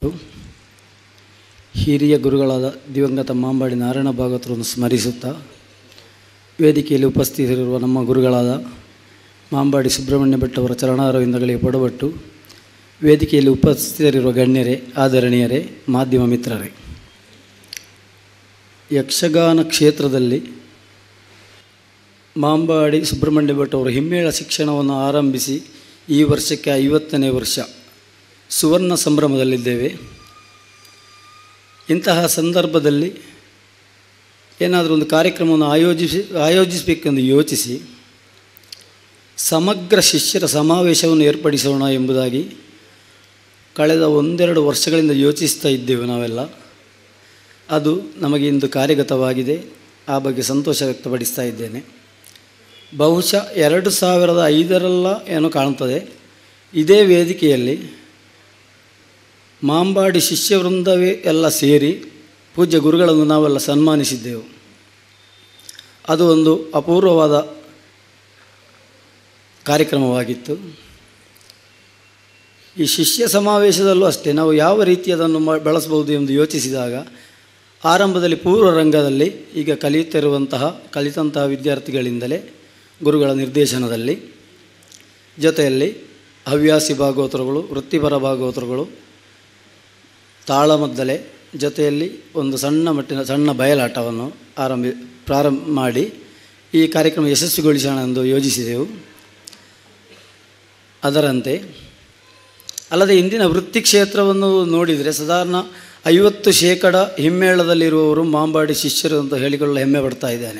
ಹಿರಿಯ ಗುರುಗಳಾದ ದಿವಂಗತ ಮಾಂಬಾಡಿ ನಾರಾಯಣ ಭಾಗವತರನ್ನು ಸ್ಮರಿಸುತ್ತಾ ವೇದಿಕೆಯಲ್ಲಿ ಉಪಸ್ಥಿತರಿರುವ ನಮ್ಮ ಗುರುಗಳಾದ ಮಾಂಬಾಡಿ ಸುಬ್ರಹ್ಮಣ್ಯ ಭಟ್ ಅವರ ಚರಣಾರವಿಂದಗಳಿಗೆ ಪಡಬಟ್ಟು ವೇದಿಕೆಯಲ್ಲಿ ಉಪಸ್ಥಿತರಿರುವ ಗಣ್ಯರೇ ಆದರಣೀಯರೇ ಮಾಧ್ಯಮ ಮಿತ್ರರೇ ಯಕ್ಷಗಾನ ಕ್ಷೇತ್ರದಲ್ಲಿ ಮಾಂಬಾಡಿ ಸುಬ್ರಹ್ಮಣ್ಯ ಭಟ್ ಅವರು ಹಿಮ್ಮೇಳ ಶಿಕ್ಷಣವನ್ನು ಆರಂಭಿಸಿ ಈ ವರ್ಷಕ್ಕೆ ಐವತ್ತನೇ ವರ್ಷ ಸುವರ್ಣ ಸಂಭ್ರಮದಲ್ಲಿದ್ದೇವೆ ಇಂತಹ ಸಂದರ್ಭದಲ್ಲಿ ಏನಾದರೂ ಒಂದು ಕಾರ್ಯಕ್ರಮವನ್ನು ಆಯೋಜಿಸಿ ಆಯೋಜಿಸಬೇಕೆಂದು ಯೋಚಿಸಿ ಸಮಗ್ರ ಶಿಷ್ಯರ ಸಮಾವೇಶವನ್ನು ಏರ್ಪಡಿಸೋಣ ಎಂಬುದಾಗಿ ಕಳೆದ ಒಂದೆರಡು ವರ್ಷಗಳಿಂದ ಯೋಚಿಸ್ತಾ ಇದ್ದೇವೆ ನಾವೆಲ್ಲ ಅದು ನಮಗೆ ಇಂದು ಕಾರ್ಯಗತವಾಗಿದೆ ಆ ಬಗ್ಗೆ ಸಂತೋಷ ವ್ಯಕ್ತಪಡಿಸ್ತಾ ಇದ್ದೇನೆ ಬಹುಶಃ ಎರಡು ಸಾವಿರದ ಐದರಲ್ಲ ಏನೋ ಕಾಣ್ತದೆ ಇದೇ ವೇದಿಕೆಯಲ್ಲಿ ಮಾಂಬಾಡಿ ಶಿಷ್ಯವೃಂದವೇ ಎಲ್ಲ ಸೇರಿ ಪೂಜ್ಯ ಗುರುಗಳನ್ನು ನಾವೆಲ್ಲ ಸನ್ಮಾನಿಸಿದ್ದೆವು ಅದು ಒಂದು ಅಪೂರ್ವವಾದ ಕಾರ್ಯಕ್ರಮವಾಗಿತ್ತು ಈ ಶಿಷ್ಯ ಸಮಾವೇಶದಲ್ಲೂ ಅಷ್ಟೇ ನಾವು ಯಾವ ರೀತಿ ಅದನ್ನು ಮ ಬಳಸ್ಬೋದು ಎಂದು ಯೋಚಿಸಿದಾಗ ಆರಂಭದಲ್ಲಿ ಪೂರ್ವ ರಂಗದಲ್ಲಿ ಈಗ ಕಲಿಯುತ್ತಿರುವಂತಹ ಕಲಿತಂತಹ ವಿದ್ಯಾರ್ಥಿಗಳಿಂದಲೇ ಗುರುಗಳ ನಿರ್ದೇಶನದಲ್ಲಿ ಜೊತೆಯಲ್ಲಿ ಹವ್ಯಾಸಿ ಭಾಗವತರುಗಳು ವೃತ್ತಿಪರ ಭಾಗವತರುಗಳು ತಾಳಮದ್ದಲೆ ಜೊತೆಯಲ್ಲಿ ಒಂದು ಸಣ್ಣ ಮಟ್ಟಿನ ಸಣ್ಣ ಬಯಲಾಟವನ್ನು ಆರಂಭಿ ಪ್ರಾರಂಭ ಮಾಡಿ ಈ ಕಾರ್ಯಕ್ರಮ ಯಶಸ್ವಿಗೊಳಿಸೋಣ ಎಂದು ಯೋಜಿಸಿದೆವು ಅದರಂತೆ ಅಲ್ಲದೆ ಇಂದಿನ ವೃತ್ತಿ ಕ್ಷೇತ್ರವನ್ನು ನೋಡಿದರೆ ಸಾಧಾರಣ ಐವತ್ತು ಶೇಕಡ ಹಿಮ್ಮೇಳದಲ್ಲಿರುವವರು ಮಾಂಬಾಡಿ ಶಿಷ್ಯರು ಅಂತ ಹೇಳಿಕೊಳ್ಳಲು ಹೆಮ್ಮೆ ಪಡ್ತಾ ಇದ್ದೇನೆ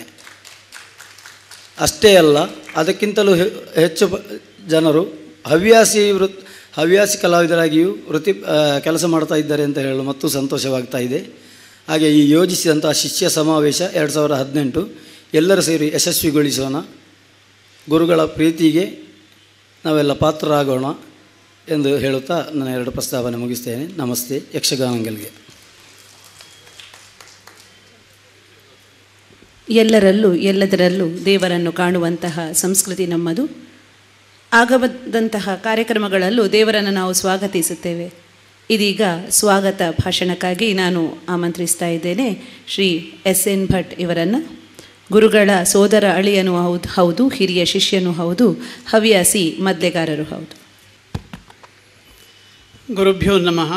ಅಷ್ಟೇ ಅಲ್ಲ ಅದಕ್ಕಿಂತಲೂ ಹೆ- ಹೆಚ್ಚು ಬ- ಜನರು ಹವ್ಯಾಸಿ ವೃತ್ ಹವ್ಯಾಸಿ ಕಲಾವಿದರಾಗಿಯೂ ವೃತ್ತಿ ಆ, ಕೆಲಸ ಮಾಡ್ತಾ ಇದ್ದಾರೆ ಅಂತ ಹೇಳಲು ಮತ್ತು ಸಂತೋಷವಾಗ್ತಾ ಇದೆ ಹಾಗೆ ಈ ಯೋಜಿಸಿದಂತಹ ಶಿಷ್ಯ ಸಮಾವೇಶ ಎರಡು ಸಾವಿರದ ಹದಿನೆಂಟು ಎಲ್ಲರೂ ಸೇರಿ ಯಶಸ್ವಿಗೊಳಿಸೋಣ ಗುರುಗಳ ಪ್ರೀತಿಗೆ ನಾವೆಲ್ಲ ಪಾತ್ರರಾಗೋಣ ಎಂದು ಹೇಳುತ್ತಾ ನನ್ನ ಎರಡು ಪ್ರಸ್ತಾವನೆ ಮುಗಿಸ್ತೇನೆ ನಮಸ್ತೆ ಯಕ್ಷಗಾನಂಗಲ್ಗೆ ಎಲ್ಲರಲ್ಲೂ ಎಲ್ಲದರಲ್ಲೂ ದೇವರನ್ನು ಕಾಣುವಂತಹ ಸಂಸ್ಕೃತಿ ನಮ್ಮದು ಆಗಬದ್ದಂತಹ ಕಾರ್ಯಕ್ರಮಗಳಲ್ಲೂ ದೇವರನ್ನು ನಾವು ಸ್ವಾಗತಿಸುತ್ತೇವೆ ಇದೀಗ ಸ್ವಾಗತ ಭಾಷಣಕ್ಕಾಗಿ ನಾನು ಆಮಂತ್ರಿಸ್ತಾ ಇದ್ದೇನೆ ಶ್ರೀ ಎಸ್ ಎನ್ ಭಟ್ ಇವರನ್ನು ಗುರುಗಳ ಸೋದರ ಅಳಿಯನು ಹೌದು ಹೌದು ಹಿರಿಯ ಶಿಷ್ಯನೂ ಹೌದು ಹವ್ಯಾಸಿ ಮದ್ಲೆಗಾರರು ಹೌದು ಗುರುಭ್ಯೋ ನಮಃ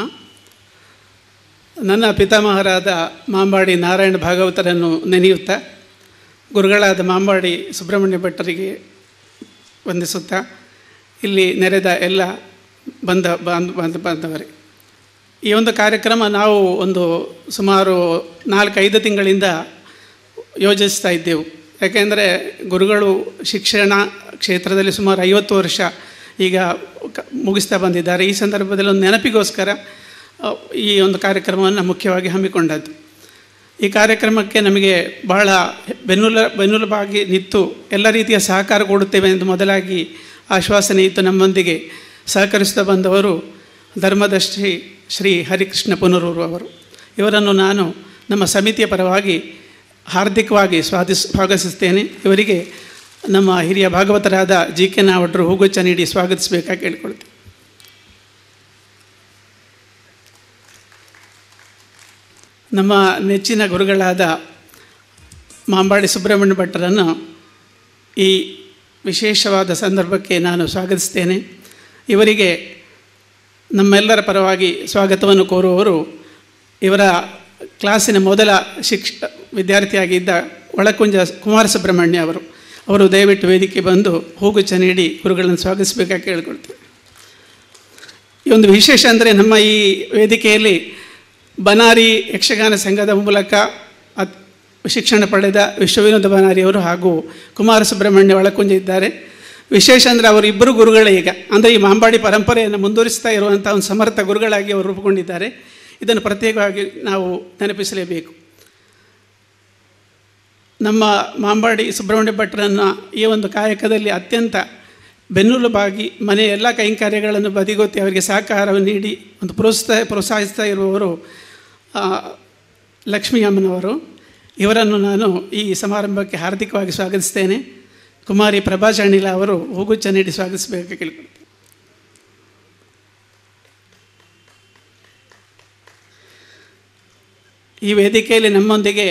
ನನ್ನ ಪಿತಾಮಹರಾದ ಮಾಂಬಾಡಿ ನಾರಾಯಣ ಭಾಗವತರನ್ನು ನೆನೆಯುತ್ತಾ ಗುರುಗಳಾದ ಮಾಂಬಾಡಿ ಸುಬ್ರಹ್ಮಣ್ಯ ಭಟ್ಟರಿಗೆ ವಂದಿಸುತ್ತಾ ಇಲ್ಲಿ ನೆರೆದ ಎಲ್ಲ ಬಂದ ಬಾಂಧ ಬಾಂಧ ಬಾಂಧವರೇ ಈ ಒಂದು ಕಾರ್ಯಕ್ರಮ ನಾವು ಒಂದು ಸುಮಾರು ನಾಲ್ಕೈದು ತಿಂಗಳಿಂದ ಯೋಜಿಸ್ತಾ ಇದ್ದೆವು ಯಾಕೆಂದರೆ ಗುರುಗಳು ಶಿಕ್ಷಣ ಕ್ಷೇತ್ರದಲ್ಲಿ ಸುಮಾರು ಐವತ್ತು ವರ್ಷ ಈಗ ಕ- ಮುಗಿಸ್ತಾ ಬಂದಿದ್ದಾರೆ ಈ ಸಂದರ್ಭದಲ್ಲಿ ಒಂದು ನೆನಪಿಗೋಸ್ಕರ ಅ, ಈ ಒಂದು ಕಾರ್ಯಕ್ರಮವನ್ನು ಮುಖ್ಯವಾಗಿ ಹಮ್ಮಿಕೊಂಡದ್ದು ಈ ಕಾರ್ಯಕ್ರಮಕ್ಕೆ ನಮಗೆ ಬಹಳ ಬೆನ್ನುಲ ಬೆನ್ನುಲುಬಾಗಿ ನಿಂತು ಎಲ್ಲ ರೀತಿಯ ಸಹಕಾರ ಕೊಡುತ್ತೇವೆ ಎಂದು ಮೊದಲಾಗಿ ಆಶ್ವಾಸನೆ ಇತ್ತು ನಮ್ಮೊಂದಿಗೆ ಸಹಕರಿಸ್ತಾ ಬಂದವರು ಧರ್ಮದರ್ಶಿ ಶ್ರೀ ಹರಿಕೃಷ್ಣ ಪುನರೂರು ಅವರು ಇವರನ್ನು ನಾನು ನಮ್ಮ ಸಮಿತಿಯ ಪರವಾಗಿ ಹಾರ್ದಿಕವಾಗಿ ಸ್ವಾದಿಸ್ ಸ್ವಾಗತಿಸುತ್ತೇನೆ ಇವರಿಗೆ ನಮ್ಮ ಹಿರಿಯ ಭಾಗವತರಾದ ಜಿ ಕೆ ನಾವಡ್ರು ಹೂಗುಚ್ಚ ನೀಡಿ ಸ್ವಾಗತಿಸಬೇಕಾಗಿ ಕೇಳಿಕೊಳ್ತೇನೆ ನಮ್ಮ ನೆಚ್ಚಿನ ಗುರುಗಳಾದ ಮಾಂಬಾಡಿ ಸುಬ್ರಹ್ಮಣ್ಯ ಭಟ್ಟರನ್ನು ಈ ವಿಶೇಷವಾದ ಸಂದರ್ಭಕ್ಕೆ ನಾನು ಸ್ವಾಗತಿಸ್ತೇನೆ ಇವರಿಗೆ ನಮ್ಮೆಲ್ಲರ ಪರವಾಗಿ ಸ್ವಾಗತವನ್ನು ಕೋರುವವರು ಇವರ ಕ್ಲಾಸಿನ ಮೊದಲ ಶಿಕ್ಷ ವಿದ್ಯಾರ್ಥಿಯಾಗಿದ್ದ ಒಳಕುಂಜ ಕುಮಾರ ಸುಬ್ರಹ್ಮಣ್ಯ ಅವರು ಅವರು ದಯವಿಟ್ಟು ವೇದಿಕೆ ಬಂದು ಹೂಗುಚ್ಚ ನೀಡಿ ಗುರುಗಳನ್ನು ಸ್ವಾಗತಿಸಬೇಕಾಗಿ ಕೇಳಿಕೊಳ್ತೇವೆ ಈ ಒಂದು ವಿಶೇಷ ಅಂದರೆ ನಮ್ಮ ಈ ವೇದಿಕೆಯಲ್ಲಿ ಬನಾರಿ ಯಕ್ಷಗಾನ ಸಂಘದ ಮೂಲಕ ಅತ್ ಶಿಕ್ಷಣ ಪಡೆದ ವಿಶ್ವವಿನೋದ ಬನಾರಿಯವರು ಹಾಗೂ ಕುಮಾರ ಸುಬ್ರಹ್ಮಣ್ಯ ಒಳಕುಂಜ ಇದ್ದಾರೆ ವಿಶೇಷ ಅಂದರೆ ಅವರು ಇಬ್ಬರು ಗುರುಗಳೇ ಈಗ ಅಂದರೆ ಈ ಮಾಂಬಾಡಿ ಪರಂಪರೆಯನ್ನು ಮುಂದುವರಿಸ್ತಾ ಇರುವಂಥ ಒಂದು ಸಮರ್ಥ ಗುರುಗಳಾಗಿ ಅವರು ರೂಪುಗೊಂಡಿದ್ದಾರೆ ಇದನ್ನು ಪ್ರತ್ಯೇಕವಾಗಿ ನಾವು ನೆನಪಿಸಲೇಬೇಕು ನಮ್ಮ ಮಾಂಬಾಡಿ ಸುಬ್ರಹ್ಮಣ್ಯ ಭಟ್ರನ್ನು ಈ ಒಂದು ಕಾಯಕದಲ್ಲಿ ಅತ್ಯಂತ ಬೆನ್ನುಲುಬಾಗಿ ಮನೆಯ ಎಲ್ಲ ಕೈಂಕರ್ಯಗಳನ್ನು ಬದಿಗೊತ್ತಿ ಅವರಿಗೆ ಸಹಕಾರವನ್ನು ನೀಡಿ ಒಂದು ಪ್ರೋತ್ಸಾಹ ಪ್ರೋತ್ಸಾಹಿಸ್ತಾ ಇರುವವರು ಆ, ಲಕ್ಷ್ಮೀ ಅಮ್ಮನವರು ಇವರನ್ನು ನಾನು ಈ ಸಮಾರಂಭಕ್ಕೆ ಹಾರ್ದಿಕವಾಗಿ ಸ್ವಾಗತಿಸ್ತೇನೆ ಕುಮಾರಿ ಪ್ರಭಾ ಚಣಿಲ ಅವರು ಹೂಗುಚ್ಚ ನೀಡಿ ಸ್ವಾಗತಿಸಬೇಕು ಕೇಳಿಕೊಳ್ತೀನಿ ಈ ವೇದಿಕೆಯಲ್ಲಿ ನಮ್ಮೊಂದಿಗೆ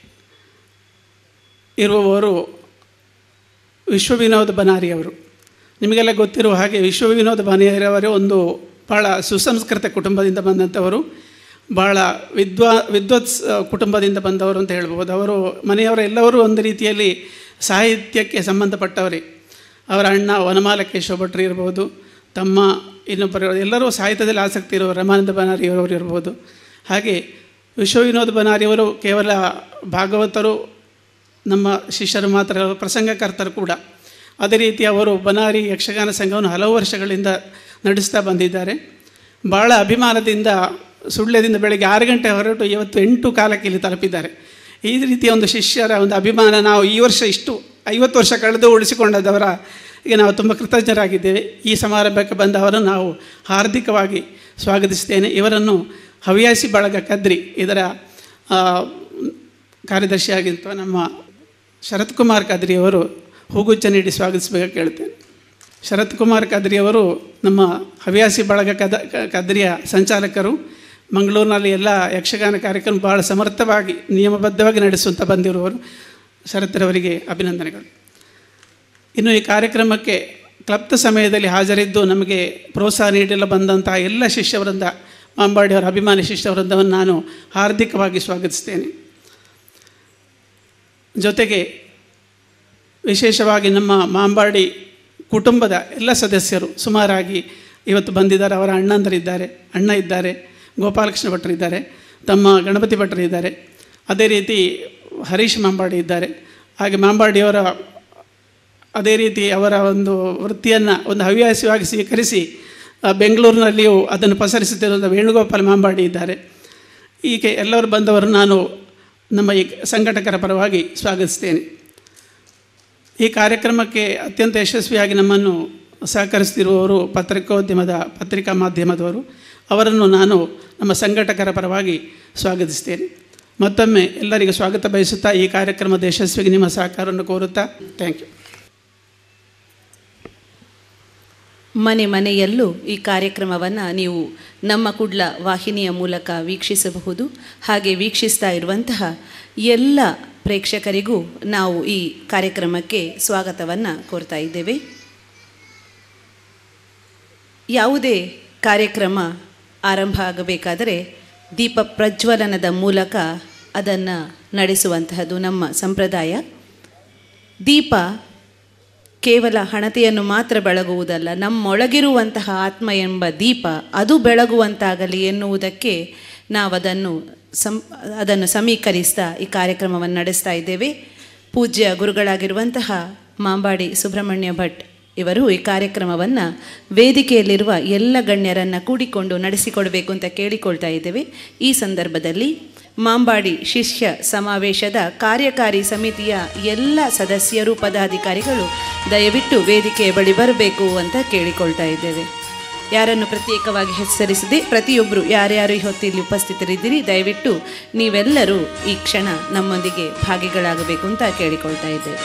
ಇರುವವರು ವಿಶ್ವ ವಿನೋದ್ ಬನಾರಿ ಅವರು ನಿಮಗೆಲ್ಲ ಗೊತ್ತಿರುವ ಹಾಗೆ ವಿಶ್ವ ವಿನೋದ್ ಬನಾರಿಯವರು ಒಂದು ಭಾಳ ಸುಸಂಸ್ಕೃತ ಕುಟುಂಬದಿಂದ ಬಂದಂಥವರು ಭಾಳ ವಿದ್ವಾ ವಿದ್ವತ್ ಕುಟುಂಬದಿಂದ ಬಂದವರು ಅಂತ ಹೇಳ್ಬೋದು ಅವರು ಮನೆಯವರೆಲ್ಲರೂ ಒಂದು ರೀತಿಯಲ್ಲಿ ಸಾಹಿತ್ಯಕ್ಕೆ ಸಂಬಂಧಪಟ್ಟವರೇ ಅವರ ಅಣ್ಣ ವನಮಾಲ ಕೇಶವ ಭಟ್ರು ಇರ್ಬೋದು ತಮ್ಮ ಇನ್ನೊಬ್ಬರು ಎಲ್ಲರೂ ಸಾಹಿತ್ಯದಲ್ಲಿ ಆಸಕ್ತಿ ಇರುವ ರಮಾನಂದ ಬನಾರಿಯವರವರು ಇರ್ಬೋದು ಹಾಗೆ ವಿಶ್ವ ವಿನೋದ್ ಬನಾರಿಯವರು ಕೇವಲ ಭಾಗವತರು ನಮ್ಮ ಶಿಷ್ಯರು ಮಾತ್ರ ಅಲ್ಲ, ಪ್ರಸಂಗಕರ್ತರು ಕೂಡ ಅದೇ ರೀತಿ ಅವರು ಬನಾರಿ ಯಕ್ಷಗಾನ ಸಂಘವನ್ನು ಹಲವು ವರ್ಷಗಳಿಂದ ನಡೆಸ್ತಾ ಬಂದಿದ್ದಾರೆ ಭಾಳ ಅಭಿಮಾನದಿಂದ ಸುಳ್ಯದಿಂದ ಬೆಳಗ್ಗೆ ಆರು ಗಂಟೆ ಹೊರಟು ಇವತ್ತು ಎಂಟು ಕಾಲಕ್ಕೆ ಇಲ್ಲಿ ತಲುಪಿದ್ದಾರೆ ಈ ರೀತಿಯ ಒಂದು ಶಿಷ್ಯರ ಒಂದು ಅಭಿಮಾನ ನಾವು ಈ ವರ್ಷ ಇಷ್ಟು ಐವತ್ತು ವರ್ಷ ಕಳೆದು ಉಳಿಸಿಕೊಂಡದವರ ಈಗ ನಾವು ತುಂಬ ಕೃತಜ್ಞರಾಗಿದ್ದೇವೆ ಈ ಸಮಾರಂಭಕ್ಕೆ ಬಂದವರನ್ನು ನಾವು ಹಾರ್ದಿಕವಾಗಿ ಸ್ವಾಗತಿಸ್ತೇನೆ ಇವರನ್ನು ಹವ್ಯಾಸಿ ಬಳಗ ಕದ್ರಿ ಇದರ ಆ, ಕಾರ್ಯದರ್ಶಿಯಾಗಿಂತ ನಮ್ಮ ಶರತ್ ಕುಮಾರ್ ಕದ್ರಿಯವರು ಹೂಗುಚ್ಚ ನೀಡಿ ಸ್ವಾಗತಿಸಬೇಕು ಕೇಳ್ತೇನೆ ಶರತ್ ಕುಮಾರ್ ಕದ್ರಿಯವರು ನಮ್ಮ ಹವ್ಯಾಸಿ ಬಳಗ ಕದ ಕ- ಕದ್ರಿಯ ಸಂಚಾಲಕರು ಮಂಗಳೂರಿನಲ್ಲಿ ಎಲ್ಲ ಯಕ್ಷಗಾನ ಕಾರ್ಯಕ್ರಮ ಭಾಳ ಸಮರ್ಥವಾಗಿ ನಿಯಮಬದ್ಧವಾಗಿ ನಡೆಸುವಂತ ಬಂದಿರುವವರು ಶರತ್ರವರಿಗೆ ಅಭಿನಂದನೆಗಳು ಇನ್ನು ಈ ಕಾರ್ಯಕ್ರಮಕ್ಕೆ ಕ್ಲಪ್ತ ಸಮಯದಲ್ಲಿ ಹಾಜರಿದ್ದು ನಮಗೆ ಪ್ರೋತ್ಸಾಹ ನೀಡಲು ಬಂದಂತಹ ಎಲ್ಲ ಶಿಷ್ಯವೃಂದ ಮಾಂಬಾಡಿಯವರ ಅಭಿಮಾನಿ ಶಿಷ್ಯವೃಂದವನ್ನು ನಾನು ಹಾರ್ದಿಕವಾಗಿ ಸ್ವಾಗತಿಸ್ತೇನೆ ಜೊತೆಗೆ ವಿಶೇಷವಾಗಿ ನಮ್ಮ ಮಾಂಬಾಡಿ ಕುಟುಂಬದ ಎಲ್ಲ ಸದಸ್ಯರು ಸುಮಾರಾಗಿ ಇವತ್ತು ಬಂದಿದ್ದಾರೆ ಅವರ ಅಣ್ಣಂದರಿದ್ದಾರೆ ಅಣ್ಣ ಇದ್ದಾರೆ ಗೋಪಾಲಕೃಷ್ಣ ಭಟ್ರಿದ್ದಾರೆ ತಮ್ಮ ಗಣಪತಿ ಭಟ್ರಿದ್ದಾರೆ ಅದೇ ರೀತಿ ಹರೀಶ್ ಮಾಂಬಾಡಿ ಇದ್ದಾರೆ ಹಾಗೆ ಮಾಂಬಾಡಿಯವರ ಅದೇ ರೀತಿ ಅವರ ಒಂದು ವೃತ್ತಿಯನ್ನು ಒಂದು ಹವ್ಯಾಸವಾಗಿ ಸ್ವೀಕರಿಸಿ ಆ, ಬೆಂಗಳೂರಿನಲ್ಲಿಯೂ ಅದನ್ನು ಪಸರಿಸುತ್ತಿರುವಂಥ ವೇಣುಗೋಪಾಲ್ ಮಾಂಬಾಡಿ ಇದ್ದಾರೆ ಹೀಗೆ ಎಲ್ಲರೂ ಬಂದವರು ನಾನು ನಮ್ಮ ಈ ಸಂಘಟಕರ ಪರವಾಗಿ ಸ್ವಾಗತಿಸ್ತೇನೆ ಈ ಕಾರ್ಯಕ್ರಮಕ್ಕೆ ಅತ್ಯಂತ ಯಶಸ್ವಿಯಾಗಿ ನಮ್ಮನ್ನು ಸಹಕರಿಸ್ತಿರುವವರು ಪತ್ರಿಕೋದ್ಯಮದ ಪತ್ರಿಕಾ ಮಾಧ್ಯಮದವರು ಅವರನ್ನು ನಾನು ನಮ್ಮ ಸಂಘಟಕರ ಪರವಾಗಿ ಸ್ವಾಗತಿಸ್ತೇನೆ ಮತ್ತೊಮ್ಮೆ ಎಲ್ಲರಿಗೂ ಸ್ವಾಗತ ಬಯಸುತ್ತಾ ಈ ಕಾರ್ಯಕ್ರಮದ ಯಶಸ್ವಿಗೆ ನಿಮ್ಮ ಸಹಕಾರವನ್ನು ಕೋರುತ್ತಾ ಥ್ಯಾಂಕ್ ಯು ಮನೆ ಮನೆಯಲ್ಲೂ ಈ ಕಾರ್ಯಕ್ರಮವನ್ನು ನೀವು ನಮ್ಮ ಕುಡ್ಲ ವಾಹಿನಿಯ ಮೂಲಕ ವೀಕ್ಷಿಸಬಹುದು ಹಾಗೆ ವೀಕ್ಷಿಸ್ತಾ ಇರುವಂತಹ ಎಲ್ಲ ಪ್ರೇಕ್ಷಕರಿಗೂ ನಾವು ಈ ಕಾರ್ಯಕ್ರಮಕ್ಕೆ ಸ್ವಾಗತವನ್ನು ಕೋರ್ತಾ ಇದ್ದೇವೆ ಯಾವುದೇ ಕಾರ್ಯಕ್ರಮ ಆರಂಭ ಆಗಬೇಕಾದರೆ ದೀಪ ಪ್ರಜ್ವಲನದ ಮೂಲಕ ಅದನ್ನು ನಡೆಸುವಂತಹದ್ದು ನಮ್ಮ ಸಂಪ್ರದಾಯ ದೀಪ ಕೇವಲ ಹಣತೆಯನ್ನು ಮಾತ್ರ ಬೆಳಗುವುದಲ್ಲ ನಮ್ಮೊಳಗಿರುವಂತಹ ಆತ್ಮ ಎಂಬ ದೀಪ ಅದು ಬೆಳಗುವಂತಾಗಲಿ ಎನ್ನುವುದಕ್ಕೆ ನಾವದನ್ನು ಸಂ ಅದನ್ನು ಸಮೀಕರಿಸ್ತಾ ಈ ಕಾರ್ಯಕ್ರಮವನ್ನು ನಡೆಸ್ತಾ ಇದ್ದೇವೆ ಪೂಜ್ಯ ಗುರುಗಳಾಗಿರುವಂತಹ ಮಾಂಬಾಡಿ ಸುಬ್ರಹ್ಮಣ್ಯ ಭಟ್ ಇವರು ಈ ಕಾರ್ಯಕ್ರಮವನ್ನು ವೇದಿಕೆಯಲ್ಲಿರುವ ಎಲ್ಲ ಗಣ್ಯರನ್ನು ಕೂಡಿಕೊಂಡು ನಡೆಸಿಕೊಡಬೇಕು ಅಂತ ಕೇಳಿಕೊಳ್ತಾ ಇದ್ದೇವೆ ಈ ಸಂದರ್ಭದಲ್ಲಿ ಮಾಂಬಾಡಿ ಶಿಷ್ಯ ಸಮಾವೇಶದ ಕಾರ್ಯಕಾರಿ ಸಮಿತಿಯ ಎಲ್ಲ ಸದಸ್ಯರು ಪದಾಧಿಕಾರಿಗಳು ದಯವಿಟ್ಟು ವೇದಿಕೆಯ ಬಳಿ ಬರಬೇಕು ಅಂತ ಕೇಳಿಕೊಳ್ತಾ ಇದ್ದೇವೆ ಯಾರನ್ನು ಪ್ರತ್ಯೇಕವಾಗಿ ಹೆಸರಿಸದೆ ಪ್ರತಿಯೊಬ್ಬರು ಯಾರ್ಯಾರು ಈ ಹೊತ್ತಿಲ್ಲಿ ಉಪಸ್ಥಿತರಿದ್ದೀರಿ ದಯವಿಟ್ಟು ನೀವೆಲ್ಲರೂ ಈ ಕ್ಷಣ ನಮ್ಮೊಂದಿಗೆ ಭಾಗಿಗಳಾಗಬೇಕು ಅಂತ ಕೇಳಿಕೊಳ್ತಾ ಇದ್ದೇವೆ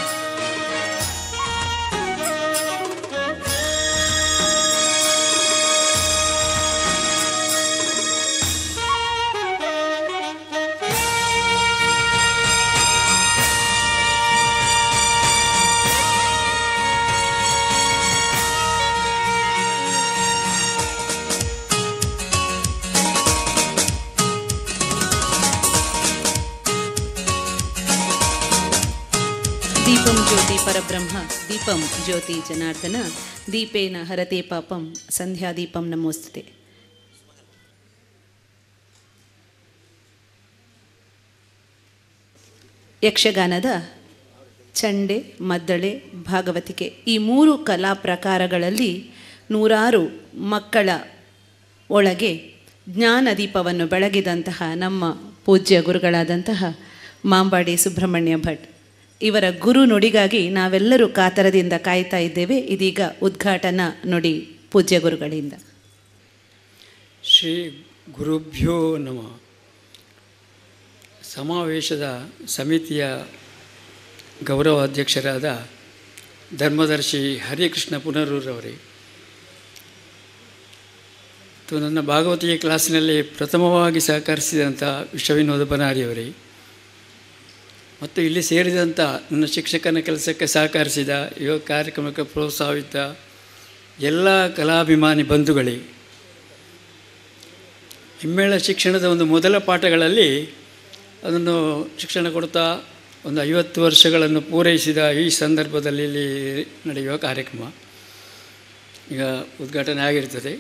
ದೀಪಂ ಜ್ಯೋತಿ ಪರಬ್ರಹ್ಮ ದೀಪಂ ಜ್ಯೋತಿ ಜನಾರ್ದನ ದೀಪೇನ ಹರತೆ ಪಾಪಂ ಸಂಧ್ಯಾ ದೀಪಂ ನಮೋಸ್ತುತೆ ಯಕ್ಷಗಾನದ ಚಂಡೆ ಮದ್ದಳೆ ಭಾಗವತಿಕೆ ಈ ಮೂರು ಕಲಾ ಪ್ರಕಾರಗಳಲ್ಲಿ ನೂರಾರು ಮಕ್ಕಳ ಒಳಗೆ ಜ್ಞಾನ ದೀಪವನ್ನು ಬೆಳಗಿದಂತಹ ನಮ್ಮ ಪೂಜ್ಯ ಗುರುಗಳಾದಂತಹ ಮಾಂಬಾಡಿ ಸುಬ್ರಹ್ಮಣ್ಯ ಭಟ್ ಇವರ ಗುರು ನುಡಿಗಾಗಿ ನಾವೆಲ್ಲರೂ ಕಾತರದಿಂದ ಕಾಯ್ತಾ ಇದ್ದೇವೆ ಇದೀಗ ಉದ್ಘಾಟನಾ ನುಡಿ ಪೂಜ್ಯ ಗುರುಗಳಿಂದ ಶ್ರೀ ಗುರುಭ್ಯೋ ನಮಃ ಸಮಾವೇಶದ ಸಮಿತಿಯ ಗೌರವ ಅಧ್ಯಕ್ಷರಾದ ಧರ್ಮದರ್ಶಿ ಹರಿಕೃಷ್ಣ ಪುನರೂರವರೇ ಮತ್ತು ನನ್ನ ಭಾಗವತಿಯ ಕ್ಲಾಸಿನಲ್ಲಿ ಪ್ರಥಮವಾಗಿ ಸಹಕರಿಸಿದಂಥ ವಿಶ್ವವಿನೋದ ಬನಾರಿಯವರೇ ಮತ್ತು ಇಲ್ಲಿ ಸೇರಿದಂಥ ನನ್ನ ಶಿಕ್ಷಕನ ಕೆಲಸಕ್ಕೆ ಸಹಕರಿಸಿದ ಯುವ ಕಾರ್ಯಕ್ರಮಕ್ಕೆ ಪ್ರೋತ್ಸಾಹಿತ ಎಲ್ಲ ಕಲಾಭಿಮಾನಿ ಬಂಧುಗಳೇ ಹಿಮ್ಮೇಳ ಶಿಕ್ಷಣದ ಒಂದು ಮೊದಲ ಪಾಠಗಳಲ್ಲಿ ಅದನ್ನು ಶಿಕ್ಷಣ ಕೊಡ್ತಾ ಒಂದು ಐವತ್ತು ವರ್ಷಗಳನ್ನು ಪೂರೈಸಿದ ಈ ಸಂದರ್ಭದಲ್ಲಿ ಇಲ್ಲಿ ನಡೆಯುವ ಕಾರ್ಯಕ್ರಮ ಈಗ ಉದ್ಘಾಟನೆ ಆಗಿರ್ತದೆ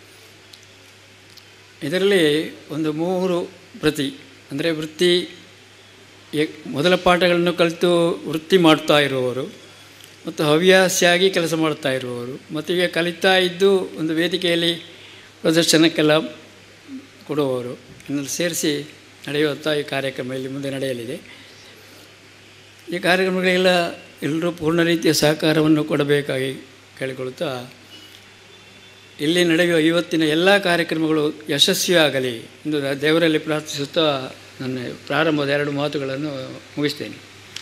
ಇದರಲ್ಲಿ ಒಂದು ಮೂರು ಪ್ರತಿ ಅಂದರೆ ವೃತ್ತಿ ಎ- ಮೊದಲ ಪಾಠಗಳನ್ನು ಕಲಿತು ವೃತ್ತಿ ಮಾಡ್ತಾ ಇರುವವರು ಮತ್ತು ಹವ್ಯಾಸಿಯಾಗಿ ಕೆಲಸ ಮಾಡ್ತಾ ಇರುವವರು ಮತ್ತು ಈಗ ಕಲಿತಾ ಇದ್ದು ಒಂದು ವೇದಿಕೆಯಲ್ಲಿ ಪ್ರದರ್ಶನಕ್ಕೆಲ್ಲ ಕೊಡುವವರು ಇನ್ನಲ್ಲಿ ಸೇರಿಸಿ ನಡೆಯುವಂಥ ಈ ಕಾರ್ಯಕ್ರಮ ಇಲ್ಲಿ ಮುಂದೆ ನಡೆಯಲಿದೆ ಈ ಕಾರ್ಯಕ್ರಮಗಳಿಗೆಲ್ಲ ಎಲ್ಲರೂ ಪೂರ್ಣ ರೀತಿಯ ಸಹಕಾರವನ್ನು ಕೊಡಬೇಕಾಗಿ ಕೇಳಿಕೊಳ್ಳುತ್ತಾ ಇಲ್ಲಿ ನಡೆಯುವ ಇವತ್ತಿನ ಎಲ್ಲ ಕಾರ್ಯಕ್ರಮಗಳು ಯಶಸ್ವಿಯಾಗಲಿ ಎಂದು ನಾನು ದೇವರಲ್ಲಿ ಪ್ರಾರ್ಥಿಸುತ್ತಾ ನನ್ನ ಪ್ರಾರಂಭದ ಎರಡು ಮಾತುಗಳನ್ನು ಮುಗಿಸ್ತೇನೆ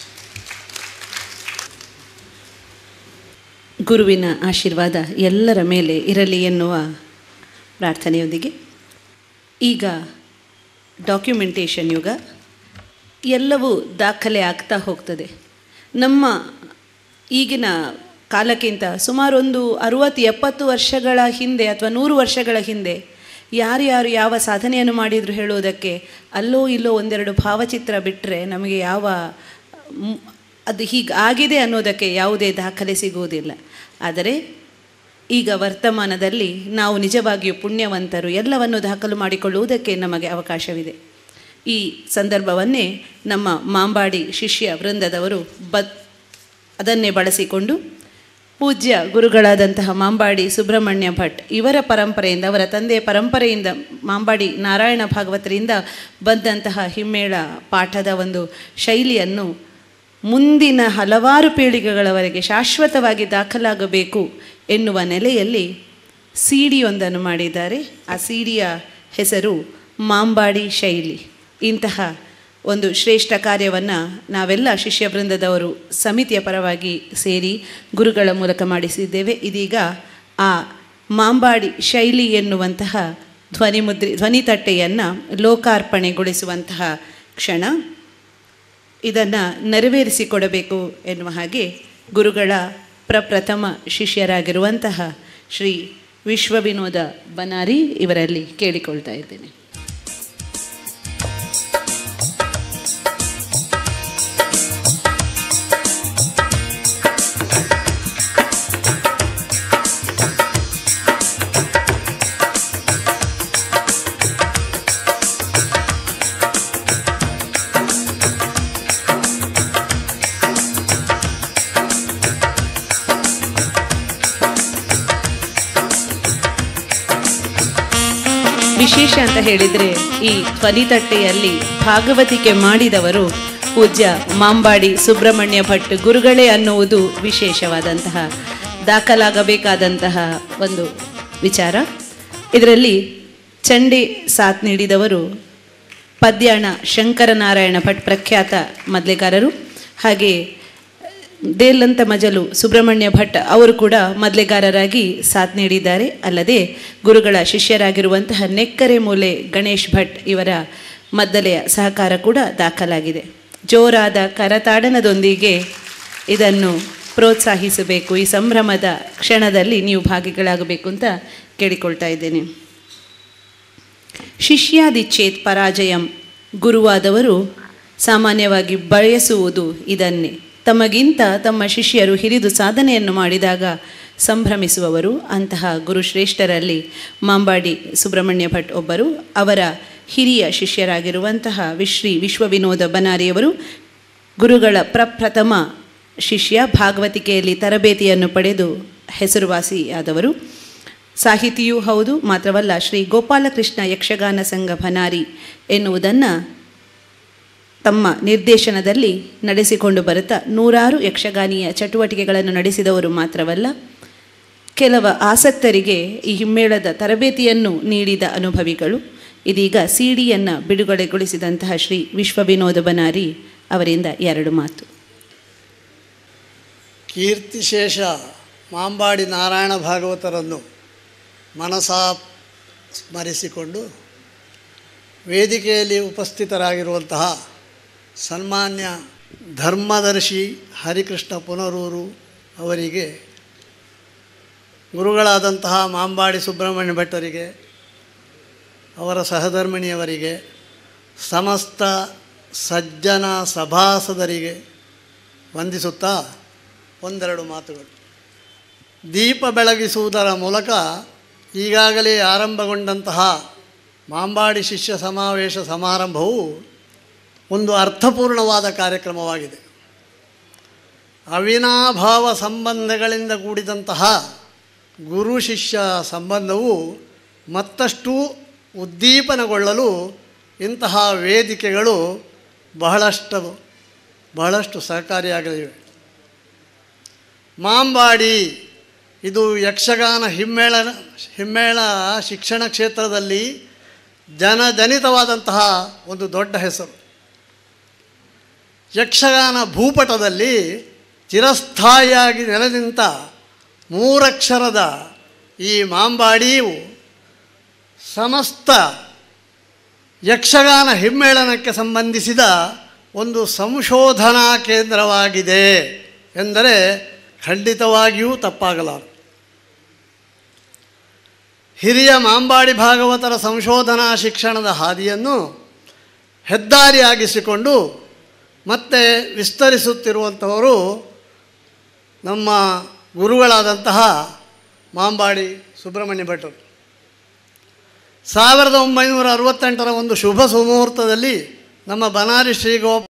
ಗುರುವಿನ ಆಶೀರ್ವಾದ ಎಲ್ಲರ ಮೇಲೆ ಇರಲಿ ಎನ್ನುವ ಪ್ರಾರ್ಥನೆಯೊಂದಿಗೆ ಈಗ ಡಾಕ್ಯುಮೆಂಟೇಷನ್ ಯುಗ ಎಲ್ಲವೂ ದಾಖಲೆ ಆಗ್ತಾ ಹೋಗ್ತದೆ ನಮ್ಮ ಈಗಿನ ಕಾಲಕ್ಕಿಂತ ಸುಮಾರು ಒಂದು ಅರುವತ್ತು ಎಪ್ಪತ್ತು ವರ್ಷಗಳ ಹಿಂದೆ ಅಥವಾ ನೂರು ವರ್ಷಗಳ ಹಿಂದೆ ಯಾರ್ಯಾರು ಯಾವ ಸಾಧನೆಯನ್ನು ಮಾಡಿದ್ರು ಹೇಳುವುದಕ್ಕೆ ಅಲ್ಲೋ ಇಲ್ಲೋ ಒಂದೆರಡು ಭಾವಚಿತ್ರ ಬಿಟ್ಟರೆ ನಮಗೆ ಯಾವ ಮ್, ಅದು ಹೀಗೆ ಆಗಿದೆ ಅನ್ನೋದಕ್ಕೆ ಯಾವುದೇ ದಾಖಲೆ ಸಿಗುವುದಿಲ್ಲ ಆದರೆ ಈಗ ವರ್ತಮಾನದಲ್ಲಿ ನಾವು ನಿಜವಾಗಿಯೂ ಪುಣ್ಯವಂತರು ಎಲ್ಲವನ್ನು ದಾಖಲು ಮಾಡಿಕೊಳ್ಳುವುದಕ್ಕೆ ನಮಗೆ ಅವಕಾಶವಿದೆ ಈ ಸಂದರ್ಭವನ್ನೇ ನಮ್ಮ ಮಾಂಬಾಡಿ ಶಿಷ್ಯ ವೃಂದದವರು ಬ ಅದನ್ನೇ ಬಳಸಿಕೊಂಡು ಪೂಜ್ಯ ಗುರುಗಳಾದಂತಹ ಮಾಂಬಾಡಿ ಸುಬ್ರಹ್ಮಣ್ಯ ಭಟ್ ಇವರ ಪರಂಪರೆಯಿಂದ ಅವರ ತಂದೆಯ ಪರಂಪರೆಯಿಂದ ಮಾಂಬಾಡಿ ನಾರಾಯಣ ಭಾಗವತರಿಂದ ಬಂದಂತಹ ಹಿಮ್ಮೇಳ ಪಾಠದ ಒಂದು ಶೈಲಿಯನ್ನು ಮುಂದಿನ ಹಲವಾರು ಪೀಳಿಗೆಗಳವರೆಗೆ ಶಾಶ್ವತವಾಗಿ ದಾಖಲಾಗಬೇಕು ಎನ್ನುವ ನೆಲೆಯಲ್ಲಿ ಸಿ ಡಿಯೊಂದನ್ನು ಮಾಡಿದ್ದಾರೆ ಆ ಸಿ ಡಿಯ ಹೆಸರು ಮಾಂಬಾಡಿ ಶೈಲಿ ಇಂತಹ ಒಂದು ಶ್ರೇಷ್ಠ ಕಾರ್ಯವನ್ನು ನಾವೆಲ್ಲ ಶಿಷ್ಯ ವೃಂದದವರು ಸಮಿತಿಯ ಪರವಾಗಿ ಸೇರಿ ಗುರುಗಳ ಮೂಲಕ ಮಾಡಿಸಿದ್ದೇವೆ ಇದೀಗ ಆ ಮಾಂಬಾಡಿ ಶೈಲಿ ಎನ್ನುವಂತಹ ಧ್ವನಿಮುದ್ರಿ ಧ್ವನಿತಟ್ಟೆಯನ್ನು ಲೋಕಾರ್ಪಣೆಗೊಳಿಸುವಂತಹ ಕ್ಷಣ ಇದನ್ನು ನೆರವೇರಿಸಿಕೊಡಬೇಕು ಎನ್ನುವ ಹಾಗೆ ಗುರುಗಳ ಪ್ರಪ್ರಥಮ ಶಿಷ್ಯರಾಗಿರುವಂತಹ ಶ್ರೀ ವಿಶ್ವವಿನೋದ ಬನಾರಿ ಇವರಲ್ಲಿ ಕೇಳಿಕೊಳ್ತಾ ಇದ್ದೇನೆ ವಿಶೇಷ ಅಂತ ಹೇಳಿದರೆ ಈ ಧ್ವನಿತಟ್ಟೆಯಲ್ಲಿ ಭಾಗವತಿಕೆ ಮಾಡಿದವರು ಪೂಜ್ಯ ಮಾಂಬಾಡಿ ಸುಬ್ರಹ್ಮಣ್ಯ ಭಟ್ ಗುರುಗಳೇ ಅನ್ನುವುದು ವಿಶೇಷವಾದಂತಹ ದಾಖಲಾಗಬೇಕಾದಂತಹ ಒಂದು ವಿಚಾರ ಇದರಲ್ಲಿ ಚಂಡಿ ಸಾಥ್ ನೀಡಿದವರು ಪದ್ಯಾಣ ಶಂಕರನಾರಾಯಣ ಭಟ್ ಪ್ರಖ್ಯಾತ ಮದ್ಲೆಗಾರರು ಹಾಗೆ ದೇಲ್ಲಂತ ಮಜಲು ಸುಬ್ರಹ್ಮಣ್ಯ ಭಟ್ ಅವರು ಕೂಡ ಮದ್ಲೆಗಾರರಾಗಿ ಸಾಥ್ ನೀಡಿದ್ದಾರೆ ಅಲ್ಲದೆ ಗುರುಗಳ ಶಿಷ್ಯರಾಗಿರುವಂತಹ ನೆಕ್ಕರೆ ಮೂಲೆ ಗಣೇಶ್ ಭಟ್ ಇವರ ಮದ್ದಲೆಯ ಸಹಕಾರ ಕೂಡ ದಾಖಲಾಗಿದೆ ಜೋರಾದ ಕರತಾಡನದೊಂದಿಗೆ ಇದನ್ನು ಪ್ರೋತ್ಸಾಹಿಸಬೇಕು ಈ ಸಂಭ್ರಮದ ಕ್ಷಣದಲ್ಲಿ ನೀವು ಭಾಗಿಗಳಾಗಬೇಕು ಅಂತ ಕೇಳಿಕೊಳ್ತಾ ಇದ್ದೇನೆ ಶಿಷ್ಯಾದಿಚ್ಛೇತ್ ಪರಾಜಯಂ ಗುರುವಾದವರು ಸಾಮಾನ್ಯವಾಗಿ ಬಯಸುವುದು ಇದನ್ನೇ ತಮಗಿಂತ ತಮ್ಮ ಶಿಷ್ಯರು ಹಿರಿದು ಸಾಧನೆಯನ್ನು ಮಾಡಿದಾಗ ಸಂಭ್ರಮಿಸುವವರು ಅಂತಹ ಗುರುಶ್ರೇಷ್ಠರಲ್ಲಿ ಮಾಂಬಾಡಿ ಸುಬ್ರಹ್ಮಣ್ಯ ಭಟ್ ಒಬ್ಬರು ಅವರ ಹಿರಿಯ ಶಿಷ್ಯರಾಗಿರುವಂತಹ ವಿಶ್ರೀ ವಿಶ್ವವಿನೋದ ಬನಾರಿಯವರು ಗುರುಗಳ ಪ್ರಪ್ರಥಮ ಶಿಷ್ಯ ಭಾಗವತಿಕೆಯಲ್ಲಿ ತರಬೇತಿಯನ್ನು ಪಡೆದು ಹೆಸರುವಾಸಿಯಾದವರು ಸಾಹಿತಿಯೂ ಹೌದು ಮಾತ್ರವಲ್ಲ ಶ್ರೀ ಗೋಪಾಲಕೃಷ್ಣ ಯಕ್ಷಗಾನ ಸಂಘ ಭನಾರಿ ಎನ್ನುವುದನ್ನು ತಮ್ಮ ನಿರ್ದೇಶನದಲ್ಲಿ ನಡೆಸಿಕೊಂಡು ಬರುತ್ತಾ ನೂರಾರು ಯಕ್ಷಗಾನೀಯ ಚಟುವಟಿಕೆಗಳನ್ನು ನಡೆಸಿದವರು ಮಾತ್ರವಲ್ಲ ಕೆಲವ ಆಸಕ್ತರಿಗೆ ಈ ಹಿಮ್ಮೇಳದ ತರಬೇತಿಯನ್ನು ನೀಡಿದ ಅನುಭವಿಗಳು ಇದೀಗ ಸಿ ಡಿಯನ್ನು ಬಿಡುಗಡೆಗೊಳಿಸಿದಂತಹ ಶ್ರೀ ವಿಶ್ವವಿನೋದ ಬನಾರಿ ಅವರಿಂದ ಎರಡು ಮಾತು ಕೀರ್ತಿಶೇಷ ಮಾಂಬಾಡಿ ನಾರಾಯಣ ಭಾಗವತರನ್ನು ಮನಸಾ ಸ್ಮರಿಸಿಕೊಂಡು ವೇದಿಕೆಯಲ್ಲಿ ಉಪಸ್ಥಿತರಾಗಿರುವಂತಹ ಸನ್ಮಾನ್ಯ ಧರ್ಮದರ್ಶಿ ಹರಿಕೃಷ್ಣ ಪುನರೂರು ಅವರಿಗೆ ಗುರುಗಳಾದಂತಹ ಮಾಂಬಾಡಿ ಸುಬ್ರಹ್ಮಣ್ಯ ಭಟ್ಟರಿಗೆ ಅವರ ಸಹಧರ್ಮಿಣಿಯವರಿಗೆ ಸಮಸ್ತ ಸಜ್ಜನ ಸಭಾಸದರಿಗೆ ವಂದಿಸುತ್ತಾ ಒಂದೆರಡು ಮಾತುಗಳು ದೀಪ ಬೆಳಗಿಸುವುದರ ಮೂಲಕ ಈಗಾಗಲೇ ಆರಂಭಗೊಂಡಂತಹ ಮಾಂಬಾಡಿ ಶಿಷ್ಯ ಸಮಾವೇಶ ಸಮಾರಂಭವು ಒಂದು ಅರ್ಥಪೂರ್ಣವಾದ ಕಾರ್ಯಕ್ರಮವಾಗಿದೆ ಅವಿನಾಭಾವ ಸಂಬಂಧಗಳಿಂದ ಕೂಡಿದಂತಹ ಗುರು ಶಿಷ್ಯ ಸಂಬಂಧವು ಮತ್ತಷ್ಟು ಉದ್ದೀಪನಗೊಳ್ಳಲು ಇಂತಹ ವೇದಿಕೆಗಳು ಬಹಳಷ್ಟು ಬಹಳಷ್ಟು ಸಹಕಾರಿಯಾಗಲಿವೆ ಮಾಂಬಾಡಿ ಇದು ಯಕ್ಷಗಾನ ಹಿಮ್ಮೇಳ ಹಿಮ್ಮೇಳ ಶಿಕ್ಷಣ ಕ್ಷೇತ್ರದಲ್ಲಿ ಜನಜನಿತವಾದಂತಹ ಒಂದು ದೊಡ್ಡ ಹೆಸರು ಯಕ್ಷಗಾನ ಭೂಪಟದಲ್ಲಿ ಚಿರಸ್ಥಾಯಿಯಾಗಿ ನೆಲೆನಿಂತ ಮೂರಕ್ಷರದ ಈ ಮಾಂಬಾಡಿಯು ಸಮಸ್ತ ಯಕ್ಷಗಾನ ಹಿಮ್ಮೇಳನಕ್ಕೆ ಸಂಬಂಧಿಸಿದ ಒಂದು ಸಂಶೋಧನಾ ಕೇಂದ್ರವಾಗಿದೆ ಎಂದರೆ ಖಂಡಿತವಾಗಿಯೂ ತಪ್ಪಾಗಲಾರದು ಹಿರಿಯ ಮಾಂಬಾಡಿ ಭಾಗವತರ ಸಂಶೋಧನಾ ಶಿಕ್ಷಣದ ಹಾದಿಯನ್ನು ಹೆದ್ದಾರಿಯಾಗಿಸಿಕೊಂಡು ಮತ್ತೆ ವಿಸ್ತರಿಸುತ್ತಿರುವಂಥವರು ನಮ್ಮ ಗುರುಗಳಾದಂತಹ ಮಾಂಬಾಡಿ ಸುಬ್ರಹ್ಮಣ್ಯ ಭಟ್ಟರು ಸಾವಿರದ ಒಂಬೈನೂರ ಅರವತ್ತೆಂಟರ ಒಂದು ಶುಭ ಸುಮುಹೂರ್ತದಲ್ಲಿ ನಮ್ಮ ಬನಾರಿ ಶ್ರೀ ಗೋ